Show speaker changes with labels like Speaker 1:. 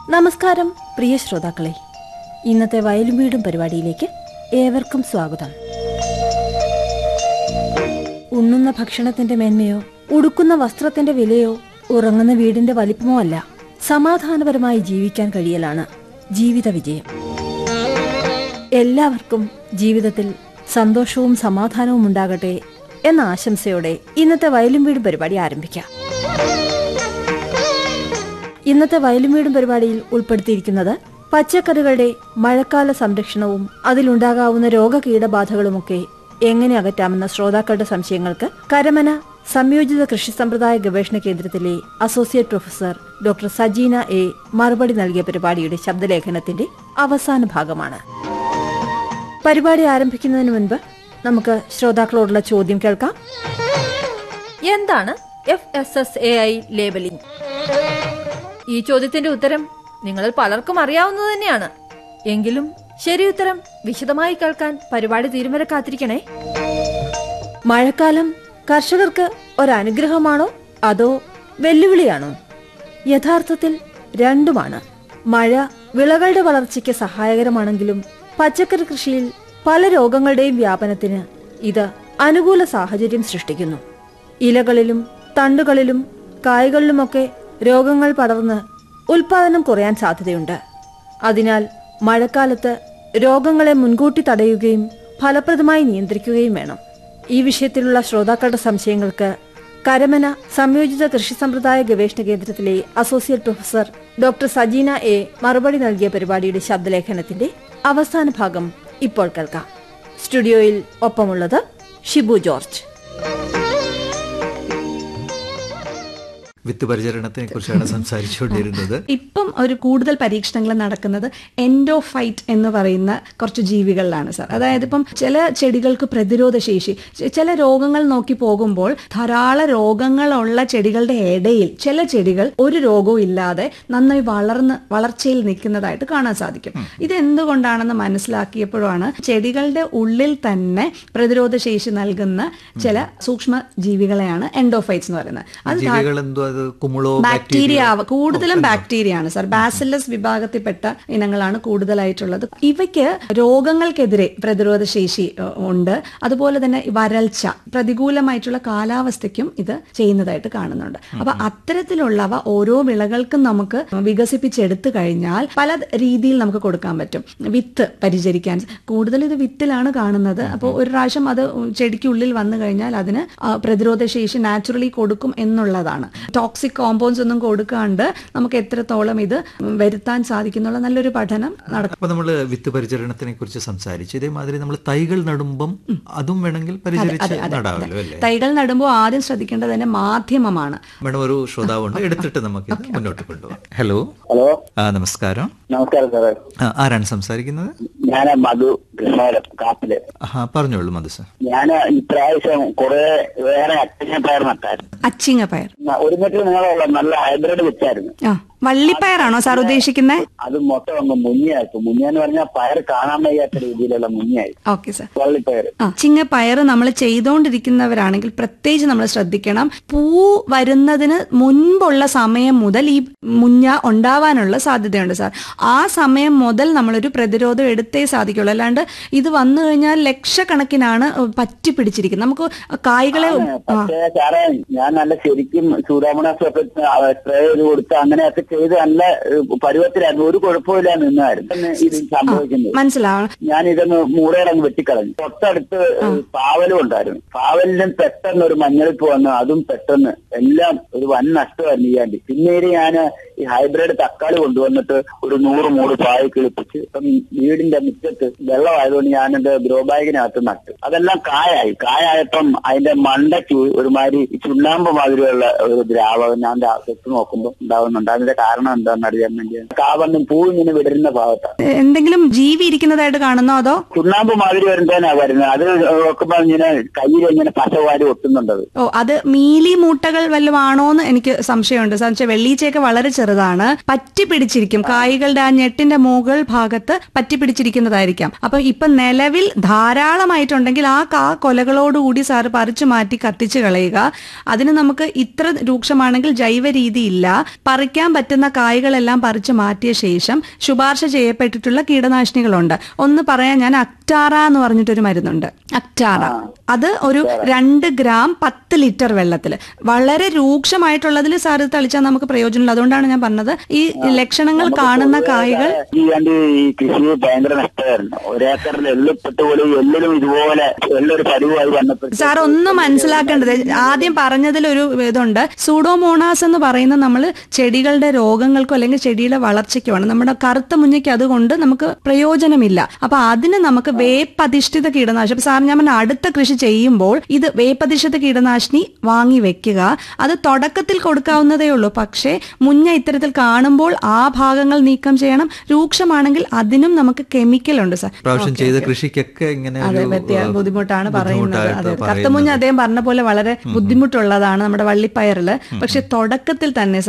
Speaker 1: നമസ്കാരം പ്രിയ ശ്രോതാക്കളെ ഇന്നത്തെ വയലും വീടും പരിപാടിയിലേക്ക് ഏവർക്കും സ്വാഗതം ഉണ്ണുന്ന ഭക്ഷണത്തിന്റെ മേന്മയോ ഉടുക്കുന്ന വസ്ത്രത്തിന്റെ വിലയോ ഉറങ്ങുന്ന വീടിന്റെ വലിപ്പമോ അല്ല സമാധാനപരമായി ജീവിക്കാൻ കഴിയലാണ് ജീവിത വിജയം എല്ലാവർക്കും ജീവിതത്തിൽ സന്തോഷവും സമാധാനവും ഉണ്ടാകട്ടെ എന്ന ആശംസയോടെ ഇന്നത്തെ വയലും വീടും പരിപാടി ആരംഭിക്കാം ഇന്നത്തെ വയലും വീടും പരിപാടിയിൽ ഉൾപ്പെടുത്തിയിരിക്കുന്നത് പച്ചക്കറികളുടെ മഴക്കാല സംരക്ഷണവും അതിലുണ്ടാകാവുന്ന രോഗകീടബാധകളുമൊക്കെ എങ്ങനെ അകറ്റാമെന്ന ശ്രോതാക്കളുടെ സംശയങ്ങൾക്ക് കരമന സംയോജിത കൃഷി സമ്പ്രദായ ഗവേഷണ കേന്ദ്രത്തിലെ associate professor doctor Sajeena A മറുപടി നൽകിയ പരിപാടിയുടെ ശബ്ദലേഖനത്തിന്റെ അവസാന ഭാഗമാണ് പരിപാടി ആരംഭിക്കുന്നതിന് മുൻപ് നമുക്ക് ശ്രോതാക്കളോടുള്ള ചോദ്യം കേൾക്കാം എന്താണ് F S S A I labelling ഈ ചോദ്യത്തിന്റെ ഉത്തരം നിങ്ങളിൽ പലർക്കും അറിയാവുന്നത് തന്നെയാണ് എങ്കിലും ശരി ഉത്തരം വിശദമായി കേൾക്കാൻ പരിപാടി തീരും വരെ കാത്തിരിക്കണേ മഴക്കാലം കർഷകർക്ക് ഒരനുഗ്രഹമാണോ അതോ വെല്ലുവിളിയാണോ യഥാർത്ഥത്തിൽ രണ്ടുമാണ് മഴ വിളകളുടെ വളർച്ചയ്ക്ക് സഹായകരമാണെങ്കിലും പച്ചക്കറി കൃഷിയിൽ പല രോഗങ്ങളുടെയും വ്യാപനത്തിന് ഇത് അനുകൂല സാഹചര്യം സൃഷ്ടിക്കുന്നു ഇലകളിലും തണ്ടുകളിലും കായ്കളിലുമൊക്കെ രോഗങ്ങൾ പടർന്ന് ഉൽപാദനം കുറയാൻ സാധ്യതയുണ്ട് അതിനാൽ മഴക്കാലത്ത് രോഗങ്ങളെ മുൻകൂട്ടി തടയുകയും ഫലപ്രദമായി നിയന്ത്രിക്കുകയും വേണം ഈ വിഷയത്തിലുള്ള ശ്രോതാക്കളുടെ സംശയങ്ങൾക്ക് കരമന സംയോജിത കൃഷി സമ്പ്രദായ ഗവേഷണ കേന്ദ്രത്തിലെ associate professor doctor Sajeena A മറുപടി നൽകിയ പരിപാടിയുടെ ശബ്ദലേഖനത്തിന്റെ അവസാന ഭാഗം ഇപ്പോൾ കേൾക്കാം സ്റ്റുഡിയോയിൽ ഒപ്പമുള്ളത് ഷിബു ജോർജ്
Speaker 2: വിത്ത് പരിചരണത്തിനെ കുറിച്ചാണ് സംസാരിച്ചുകൊണ്ടിരുന്നത്
Speaker 3: ഇപ്പം ഒരു കൂടുതൽ പരീക്ഷണങ്ങൾ നടക്കുന്നത് എൻഡോഫൈറ്റ് എന്ന് പറയുന്ന കുറച്ച് ജീവികളിലാണ് സാർ അതായത് ഇപ്പം ചില ചെടികൾക്ക് പ്രതിരോധ ശേഷി ചെ- ചില രോഗങ്ങൾ നോക്കി പോകുമ്പോൾ ധാരാളം രോഗങ്ങളുള്ള ചെടികളുടെ ഇടയിൽ ചില ചെടികൾ ഒരു രോഗവും ഇല്ലാതെ നന്നായി വളർന്ന് വളർച്ചയിൽ നിൽക്കുന്നതായിട്ട് കാണാൻ സാധിക്കും ഇത് എന്തുകൊണ്ടാണെന്ന് മനസ്സിലാക്കിയപ്പോഴാണ് ചെടികളുടെ ഉള്ളിൽ തന്നെ പ്രതിരോധ ശേഷി നൽകുന്ന ചില സൂക്ഷ്മ ജീവികളെയാണ് എൻഡോഫൈറ്റ്സ് എന്ന് പറയുന്നത് അത് ധാ-
Speaker 2: ജീവികൾ എന്തോ അത് കുമിളോ
Speaker 3: ബാക്ടീരിയ ആവ- കൂടുതലും ബാക്ടീരിയ ആണ് സാർ ബാസിലസ് വിഭാഗത്തിൽപ്പെട്ട ഇനങ്ങളാണ് കൂടുതലായിട്ടുള്ളത് ഇവയ്ക്ക് രോഗങ്ങൾക്കെതിരെ പ്രതിരോധ ശേഷി ഏഹ്, ഉണ്ട് അതുപോലെ തന്നെ വരൾച്ച പ്രതികൂലമായിട്ടുള്ള കാലാവസ്ഥയ്ക്കും ഇത് ചെയ്യുന്നതായിട്ട് കാണുന്നുണ്ട് അപ്പൊ അത്തരത്തിലുള്ളവ ഓരോ വിളകൾക്കും നമുക്ക് വികസിപ്പിച്ചെടുത്തു കഴിഞ്ഞാൽ പല രീതിയിൽ നമുക്ക് കൊടുക്കാൻ പറ്റും വിത്ത് പരിചരിക്കാൻ കൂടുതൽ ഇത് വിത്തിലാണ് കാണുന്നത് അപ്പോൾ ഒരു പ്രാവശ്യം അത് ചെടിക്കുള്ളിൽ വന്നു കഴിഞ്ഞാൽ അതിന് ആ, പ്രതിരോധ ശേഷി നാച്ചുറലി കൊടുക്കും എന്നുള്ളതാണ് ടോക്സിക് കോമ്പൗണ്ട്സ് ഒന്നും കൊടുക്കാണ്ട് നമുക്ക് എത്രത്തോളം ഇത് വരുത്താൻ സാധിക്കുന്നുള്ള നല്ലൊരു പഠനം നടക്കും
Speaker 2: അപ്പൊ നമ്മൾ വിത്ത് പരിചരണത്തിനെ കുറിച്ച് സംസാരിച്ചു ഇതേമാതിരി നമ്മൾ തൈകൾ നടുമ്പം അതും വേണമെങ്കിൽ പരിചരിച്ച് നടാമല്ലോ അല്ലേ
Speaker 3: തൈകൾ നടുമ്പോൾ ആദ്യം ശ്രദ്ധിക്കേണ്ടത് തന്നെ മാധ്യമമാണ്
Speaker 2: മേഡം ഒരു ശ്രോതാവുണ്ട് എടുത്തിട്ട് നമുക്ക് ഇത് മുന്നോട്ട് കൊണ്ടുപോകാം ഹലോ
Speaker 4: ഹലോ
Speaker 2: ആ നമസ്കാരം
Speaker 4: നമസ്കാരം സാറേ
Speaker 2: ആ, ആരാണ് സംസാരിക്കുന്നത്
Speaker 4: ഞാൻ മധു കൃഷ്ണവരം കാപ്പില്
Speaker 2: ആ പറഞ്ഞോളൂ മധു സാർ
Speaker 4: ഞാൻ ഇപ്രാവശ്യം കുറെ വേറെ അച്ഛനെ പയർ നട്ടായിരുന്നു
Speaker 3: അച്ചിങ്ങ പയർ
Speaker 4: ഒരു മീറ്റർ നീളമുള്ള നല്ല ഹൈബ്രിഡ് വെച്ചായിരുന്നു
Speaker 3: ആ വള്ളിപ്പയറാണോ സാർ ഉദ്ദേശിക്കുന്നത്
Speaker 4: അത് മൊത്തം അങ്ങ് മുങ്ങിയായിരുന്നു മുങ്ങിയെന്ന് പറഞ്ഞാൽ പയർ കാണാൻ വയ്യാത്ത രീതിയിലുള്ള മുങ്ങിയായി
Speaker 3: ഓക്കെ സാർ
Speaker 4: വള്ളിപ്പയർ
Speaker 3: ആ ചിങ്ങ പയറ് നമ്മൾ ചെയ്തുകൊണ്ടിരിക്കുന്നവരാണെങ്കിൽ പ്രത്യേകിച്ച് നമ്മൾ ശ്രദ്ധിക്കണം പൂ വരുന്നതിന് മുൻപുള്ള സമയം മുതൽ ഈ മുഞ്ഞ ഉണ്ടാവാനുള്ള സാധ്യതയുണ്ട് സാർ ആ സമയം മുതൽ നമ്മളൊരു പ്രതിരോധം എടുത്തേ സാധിക്കുള്ളൂ അല്ലാണ്ട് ഇത് വന്നു കഴിഞ്ഞാൽ ലക്ഷക്കണക്കിനാണ് പറ്റി പിടിച്ചിരിക്കുന്നത് നമുക്ക് കായ്കളെ ആ
Speaker 4: പക്ഷേ സാറേ ഞാൻ നല്ല ശരിക്കും സൂര്യാമണാസൊക്കെ സ്പ്രേ ചെയ്ത് കൊടുത്ത് അങ്ങനെയൊക്കെ ചെയ്ത് നല്ല ഏഹ്, പരുവത്തിലായിരുന്നു ഒരു കുഴപ്പമില്ല നിന്നായിരുന്നു പിന്നെ ഇത് സംഭവിക്കുന്നത്
Speaker 3: മനസ്സിലാവണം
Speaker 4: ഞാൻ ഇതൊന്ന് മൂടയടങ്ങ് വെട്ടിക്കളഞ്ഞു തൊട്ടടുത്ത് പാവലും ഉണ്ടായിരുന്നു പാവലിനും പെട്ടെന്ന് ഒരു മഞ്ഞളിപ്പ് വന്നു അതും പെട്ടെന്ന് എല്ലാം ഒരു വൻ നഷ്ടമായിരുന്നു ചെയ്യാണ്ട് പിന്നീട് ഞാൻ ഈ ഹൈബ്രിഡ് തക്കാളി കൊണ്ടുവന്നിട്ട് ഒരു നൂറ് മൂട് പായ കിളിപ്പിച്ച് ഇപ്പം വീടിന്റെ മുറ്റത്ത് വെള്ളമായതുകൊണ്ട് ഞാനെന്റെ ഗ്രോ ബാഗിനകത്ത് നട്ടു അതെല്ലാം കായായി കായായപ്പം അതിന്റെ മണ്ടയ്ക്ക് ഒരുമാതിരി ഈ ചുണ്ണാമ്പ് മാതിരിയുള്ള ഒരു ദ്രാവകം ഞാൻ തൊട്ട് നോക്കുമ്പോൾ ഉണ്ടാവുന്നുണ്ട് അതിന്റെ കാരണം എന്താണെന്ന് അറിയാൻ വേണ്ടി കാവന്നും പൂ ഇങ്ങനെ വിടരുന്ന ഭാഗത്താണ്
Speaker 3: എന്തെങ്കിലും ജീവി ഇരിക്കുന്നതായിട്ട് കാണുന്നോ അതോ
Speaker 4: ചുണ്ണാമ്പ് മാതിരി വരുന്നതിനാ വരുന്നത് അത് നോക്കുമ്പോ ഇങ്ങനെ കയ്യിൽ ഇങ്ങനെ പശവാരി ഒട്ടുന്നുണ്ടത്
Speaker 3: ഓ അത് മീലി മൂട്ടകൾ വല്ലതും ആണോന്ന് എനിക്ക് സംശയമുണ്ട് സാർ വെച്ചാൽ വെള്ളീച്ചയൊക്കെ വളരെ ചെറുതാണ് പറ്റി പിടിച്ചിരിക്കും കായ്കളുടെ കായുടെ ആ ഞെട്ടിന്റെ മുകൾ ഭാഗത്ത് പറ്റിപ്പിടിച്ചിരിക്കുന്നതായിരിക്കാം അപ്പൊ ഇപ്പൊ നിലവിൽ ധാരാളമായിട്ടുണ്ടെങ്കിൽ ആ കാ കൊലകളോടുകൂടി സാറ് പറിച്ചു മാറ്റി കത്തിച്ചു കളയുക അതിന് നമുക്ക് ഇത്ര രൂക്ഷമാണെങ്കിൽ ജൈവ രീതി ഇല്ല പറിക്കാൻ പറ്റുന്ന കായ്കളെല്ലാം പറിച്ചു മാറ്റിയ ശേഷം ശുപാർശ ചെയ്യപ്പെട്ടിട്ടുള്ള കീടനാശിനികളുണ്ട് ഒന്ന് പറയാൻ ഞാൻ അക്ടാറ എന്ന് പറഞ്ഞിട്ടൊരു മരുന്നുണ്ട് അക്ടാറ അത് ഒരു രണ്ട് ഗ്രാം പത്ത് ലിറ്റർ വെള്ളത്തിൽ വളരെ രൂക്ഷമായിട്ടുള്ളതിൽ സാർ ഇത് തളിച്ചാൽ നമുക്ക് പ്രയോജനമില്ല അതുകൊണ്ടാണ് ഞാൻ പറഞ്ഞത് ഈ ലക്ഷണങ്ങൾ കാണുന്ന കായ്കൾ
Speaker 4: ചെയ്യാണ്ട് ഈ കൃഷി ഭയങ്കര നഷ്ടമായിരുന്നു ഒരേക്കറിൽ എള്ളിപ്പെട്ട് പോലെ എള്ളിലും ഇതുപോലെ എള്ളൊരു പരുവായി വന്നപ്പോൾ
Speaker 3: സാർ ഒന്ന് മനസ്സിലാക്കേണ്ടത് ആദ്യം പറഞ്ഞതിൽ ഒരു ഇതുണ്ട് സൂഡോമോണാസ് എന്ന് പറയുന്ന നമ്മൾ ചെടികളുടെ രോഗങ്ങൾക്കോ അല്ലെങ്കിൽ ചെടിയുടെ വളർച്ചയ്ക്കുമാണ് നമ്മുടെ കറുത്ത മുഞ്ഞയ്ക്ക് അതുകൊണ്ട് നമുക്ക് പ്രയോജനമില്ല അപ്പൊ അതിന് നമുക്ക് വേപ്പധിഷ്ഠിത കീടനാശിനി അപ്പൊ സാർ ഞാൻ പറഞ്ഞ അടുത്ത കൃഷി ചെയ്യുമ്പോൾ ഇത് വേപ്പധിഷ്ഠിത കീടനാശിനി വാങ്ങി വെക്കുക അത് തുടക്കത്തിൽ കൊടുക്കാവുന്നതേ ഉള്ളൂ പക്ഷേ മുഞ്ഞ ഇത്തരത്തിൽ കാണുമ്പോൾ ആ ഭാഗങ്ങൾ നീക്കം ചെയ്യണം രൂക്ഷമാണെങ്കിൽ അതിനും നമുക്ക് കെമിക്കൽ ഉണ്ട് സാർ
Speaker 2: പ്രാവശ്യം ചെയ്ത കൃഷിക്കൊക്കെ ഇങ്ങനെ
Speaker 3: അതെ
Speaker 2: ഒരു,
Speaker 3: വ്യത്യ
Speaker 2: ഏഹ്,
Speaker 3: ബുദ്ധിമുട്ടാണ് പറയുന്നത്
Speaker 2: ബുദ്ധിമുട്ടായിട്ട്
Speaker 3: അതെ
Speaker 2: പറയുന്നത്.
Speaker 3: കറുത്തമുഞ്ഞ അദ്ദേഹം പറഞ്ഞ പോലെ വളരെ ബുദ്ധിമുട്ടുള്ളതാണ് നമ്മുടെ വള്ളിപ്പയറില് പക്ഷെ തുടക്കത്തിൽ തന്നെ